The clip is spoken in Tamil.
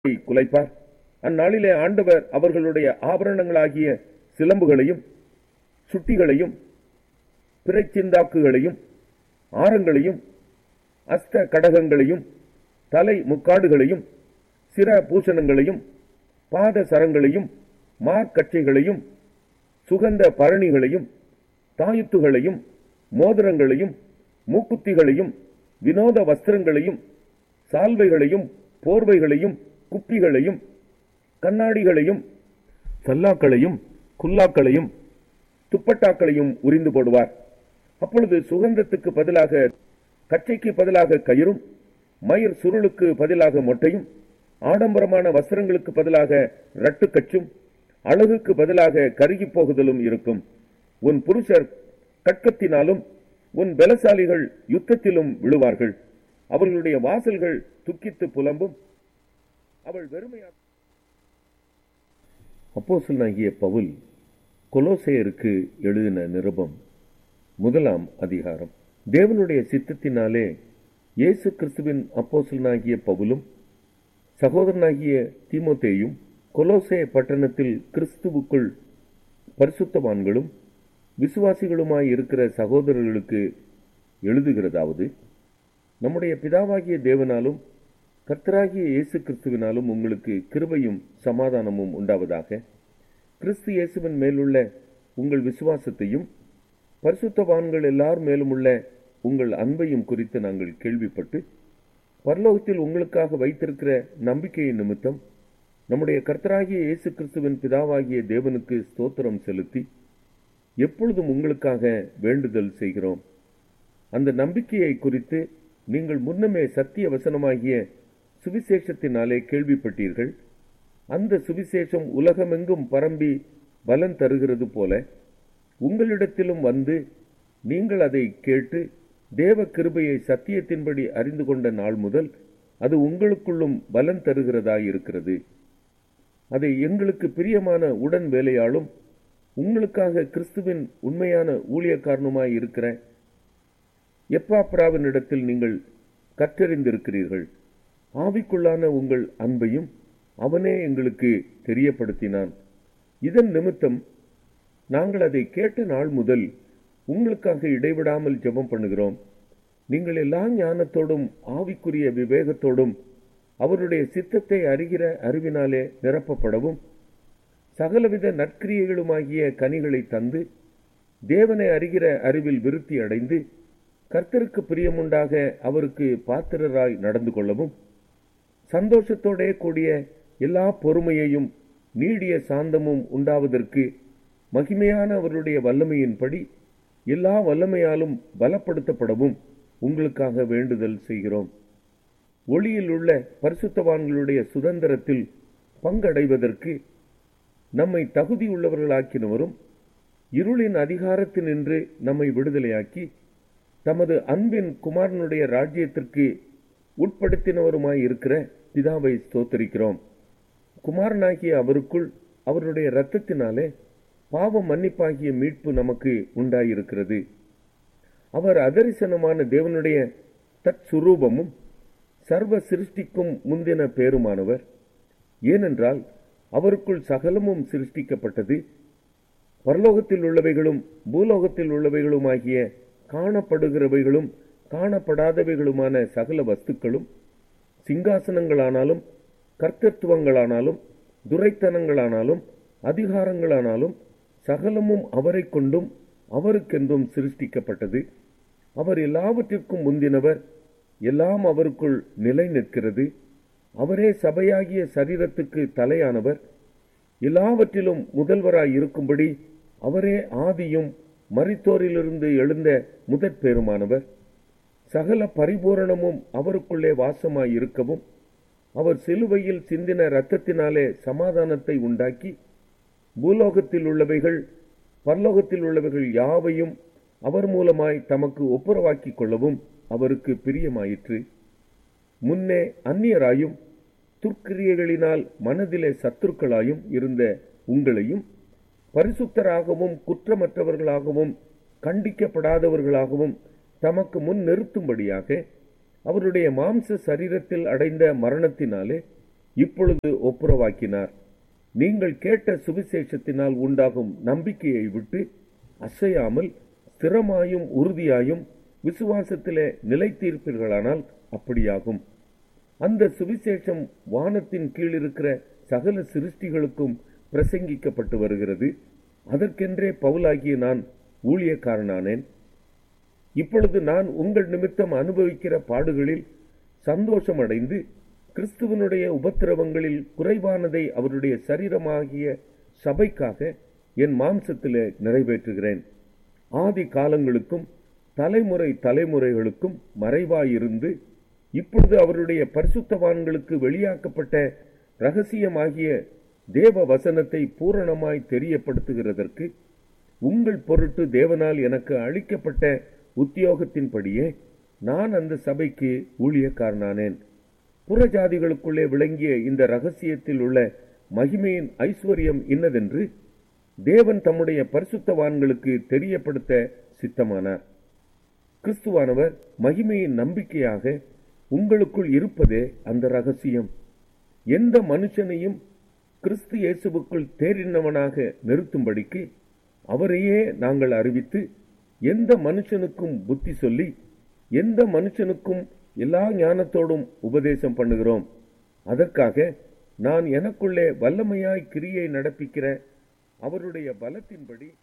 குலைப்பார் அந்நாளிலே ஆண்டவர் அவர்களுடைய ஆபரணங்களாகிய சிலம்புகளையும் சுட்டிகளையும் பிறைச்சிந்தாக்குகளையும் ஆரங்களையும் அஸ்த கடகங்களையும் தலை முக்காடுகளையும் சிர பூஷணங்களையும் பாத சரங்களையும் மார்க்கச்சைகளையும் சுகந்த பரணிகளையும் தாயுத்துகளையும் மோதிரங்களையும் மூக்குத்திகளையும் வினோத வஸ்திரங்களையும் சால்வைகளையும் போர்வைகளையும் குப்பிகளையும் கண்ணாடிகளையும் சல்லாக்களையும் குல்லாக்களையும் துப்பட்டாக்களையும் உரிந்து போடுவார் அப்பொழுது சுகந்தத்துக்கு பதிலாக கச்சைக்கு பதிலாக கயிறும் மயிர் சுருளுக்கு பதிலாக மொட்டையும் ஆடம்பரமான வஸ்திரங்களுக்கு பதிலாக ரட்டுக்கச்சும் அழகுக்கு பதிலாக கருகி போகுதலும் இருக்கும் உன் புருஷர் கட்கத்தினாலும் உன் பலசாலிகள் யுத்தத்திலும் விழுவார்கள் அவர்களுடைய வாசல்கள் துக்கித்து புலம்பும் அவள் வெறுமையா அப்போசனாகிய பவுல் கொலோசையருக்கு எழுதின நிருபம் முதலாம் அதிகாரம் தேவனுடைய சித்தத்தினாலே இயேசு கிறிஸ்துவின் அப்போசலனாகிய பவுலும் சகோதரனாகிய தீமோத்தேயும் கொலோசே பட்டணத்தில் கிறிஸ்துவுக்குள் பரிசுத்தவான்களும் விசுவாசிகளுமாய் இருக்கிற சகோதரர்களுக்கு எழுதுகிறதாவது நம்முடைய பிதாவாகிய தேவனாலும் கர்த்தராகிய இயேசு கிறிஸ்துவினாலும் உங்களுக்கு கிருபையும் சமாதானமும் உண்டாவதாக கிறிஸ்து இயேசுவின் மேலுள்ள உங்கள் விசுவாசத்தையும் பரிசுத்தவான்கள் எல்லார் மேலும் உள்ள உங்கள் அன்பையும் குறித்து நாங்கள் கேள்விப்பட்டு பரலோகத்தில் உங்களுக்காக வைத்திருக்கிற நம்பிக்கையின் நிமித்தம் நம்முடைய கர்த்தராகிய இயேசு கிறிஸ்துவின் பிதாவாகிய தேவனுக்கு ஸ்தோத்திரம் செலுத்தி எப்பொழுதும் உங்களுக்காக வேண்டுதல் செய்கிறோம் அந்த நம்பிக்கையை குறித்து நீங்கள் முன்னமே சத்திய வசனமாகிய சுவிசேஷத்தினாலே கேள்விப்பட்டீர்கள் அந்த சுவிசேஷம் உலகமெங்கும் பரம்பி பலன் தருகிறது போல உங்களிடத்திலும் வந்து நீங்கள் அதை கேட்டு தேவ கிருபையை சத்தியத்தின்படி அறிந்து கொண்ட நாள் முதல் அது உங்களுக்குள்ளும் பலன் தருகிறதாயிருக்கிறது அதை எங்களுக்கு பிரியமான உடன் வேலையாலும் உங்களுக்காக கிறிஸ்துவின் உண்மையான ஊழியக்காரனுமாய் இருக்கிற எப்பாப்ராவினிடத்தில் நீங்கள் கற்றறிந்திருக்கிறீர்கள் ஆவிக்குள்ளான உங்கள் அன்பையும் அவனே எங்களுக்கு தெரியப்படுத்தினான் இதன் நிமித்தம் நாங்கள் அதை கேட்ட நாள் முதல் உங்களுக்காக இடைவிடாமல் ஜெபம் பண்ணுகிறோம் நீங்கள் எல்லா ஞானத்தோடும் ஆவிக்குரிய விவேகத்தோடும் அவருடைய சித்தத்தை அறிகிற அறிவினாலே நிரப்பப்படவும் சகலவித நற்கிரியைகளுமாகிய கனிகளை தந்து தேவனை அறிகிற அறிவில் விருத்தி அடைந்து கர்த்தருக்கு பிரியமுண்டாக அவருக்கு பாத்திரராய் நடந்து கொள்ளவும் சந்தோஷத்தோடே கூடிய எல்லா பொறுமையையும் நீடிய சாந்தமும் உண்டாவதற்கு மகிமையான அவருடைய வல்லமையின்படி எல்லா வல்லமையாலும் பலப்படுத்தப்படவும் உங்களுக்காக வேண்டுதல் செய்கிறோம் ஒளியில் உள்ள பரிசுத்தவான்களுடைய சுதந்திரத்தில் பங்கடைவதற்கு நம்மை தகுதியுள்ளவர்களாக்கினவரும் இருளின் அதிகாரத்தினின்று நம்மை விடுதலையாக்கி தமது அன்பின் குமாரனுடைய ராஜ்யத்திற்கு உட்படுத்தினவருமாய் இருக்கிற பிதாவை ஸ்தோத்தரிக்கிறோம் குமாரனாகிய அவருக்குள் அவருடைய இரத்தத்தினாலே பாவ மன்னிப்பாகிய மீட்பு நமக்கு உண்டாயிருக்கிறது அவர் அதரிசனமான தேவனுடைய தற்சுரூபமும் சர்வ சிருஷ்டிக்கும் முந்தின பேருமானவர் ஏனென்றால் அவருக்குள் சகலமும் சிருஷ்டிக்கப்பட்டது பரலோகத்தில் உள்ளவைகளும் பூலோகத்தில் உள்ளவைகளுமாகிய காணப்படுகிறவைகளும் காணப்படாதவைகளுமான சகல வஸ்துக்களும் சிங்காசனங்களானாலும் கர்த்தத்துவங்களானாலும் துரைத்தனங்களானாலும் அதிகாரங்களானாலும் சகலமும் அவரை கொண்டும் அவருக்கென்றும் சிருஷ்டிக்கப்பட்டது அவர் எல்லாவற்றிற்கும் முந்தினவர் எல்லாம் அவருக்குள் நிலை நிற்கிறது அவரே சபையாகிய சரீரத்துக்கு தலையானவர் எல்லாவற்றிலும் முதல்வராய் இருக்கும்படி அவரே ஆதியும் மரித்தோரிலிருந்து எழுந்த முதற் பேருமானவர் சகல பரிபூரணமும் அவருக்குள்ளே வாசமாய் இருக்கவும் அவர் சிலுவையில் சிந்தின இரத்தத்தினாலே சமாதானத்தை உண்டாக்கி பூலோகத்தில் உள்ளவைகள் பரலோகத்தில் உள்ளவைகள் யாவையும் அவர் மூலமாய் தமக்கு ஒப்புரவாக்கிக் கொள்ளவும் அவருக்கு பிரியமாயிற்று முன்னே அந்நியராயும் துர்க்கிரியைகளினால் மனதிலே சத்துருக்களாயும் இருந்த உங்களையும் பரிசுத்தராகவும் குற்றமற்றவர்களாகவும் கண்டிக்கப்படாதவர்களாகவும் தமக்கு முன் நிறுத்தும்படியாக அவருடைய மாம்ச சரீரத்தில் அடைந்த மரணத்தினாலே இப்பொழுது ஒப்புரவாக்கினார் நீங்கள் கேட்ட சுவிசேஷத்தினால் உண்டாகும் நம்பிக்கையை விட்டு அசையாமல் ஸ்திரமாயும் உறுதியாயும் விசுவாசத்திலே நிலைத்தீர்ப்பீர்களானால் அப்படியாகும் அந்த சுவிசேஷம் வானத்தின் கீழ் இருக்கிற சகல சிருஷ்டிகளுக்கும் பிரசங்கிக்கப்பட்டு வருகிறது அதற்கென்றே பவுலாகிய நான் ஊழியக்காரனானேன் இப்பொழுது நான் உங்கள் நிமித்தம் அனுபவிக்கிற பாடுகளில் சந்தோஷமடைந்து கிறிஸ்துவனுடைய உபத்திரவங்களில் குறைவானதை அவருடைய சரீரமாகிய சபைக்காக என் மாம்சத்திலே நிறைவேற்றுகிறேன் ஆதி காலங்களுக்கும் தலைமுறை தலைமுறைகளுக்கும் மறைவாயிருந்து இப்பொழுது அவருடைய பரிசுத்தவான்களுக்கு வெளியாக்கப்பட்ட ரகசியமாகிய தேவ வசனத்தை பூரணமாய் தெரியப்படுத்துகிறதற்கு உங்கள் பொருட்டு தேவனால் எனக்கு அளிக்கப்பட்ட உத்தியோகத்தின்படியே நான் அந்த சபைக்கு ஊழியக்காரனானேன் புறஜாதிகளுக்குள்ளே விளங்கிய இந்த ரகசியத்தில் உள்ள மகிமையின் ஐஸ்வர்யம் இன்னதென்று தேவன் தம்முடைய பரிசுத்தவான்களுக்கு தெரியப்படுத்த சித்தமானார் கிறிஸ்துவானவர் மகிமையின் நம்பிக்கையாக உங்களுக்குள் இருப்பதே அந்த ரகசியம் எந்த மனுஷனையும் கிறிஸ்து இயேசுவுக்குள் தேறினவனாக நிறுத்தும்படிக்கு அவரையே நாங்கள் அறிவித்து எந்த மனுஷனுக்கும் புத்தி சொல்லி எந்த மனுஷனுக்கும் எல்லா ஞானத்தோடும் உபதேசம் பண்ணுகிறோம் அதற்காக நான் எனக்குள்ளே வல்லமையாய் கிரியை நடப்பிக்கிற அவருடைய பலத்தின்படி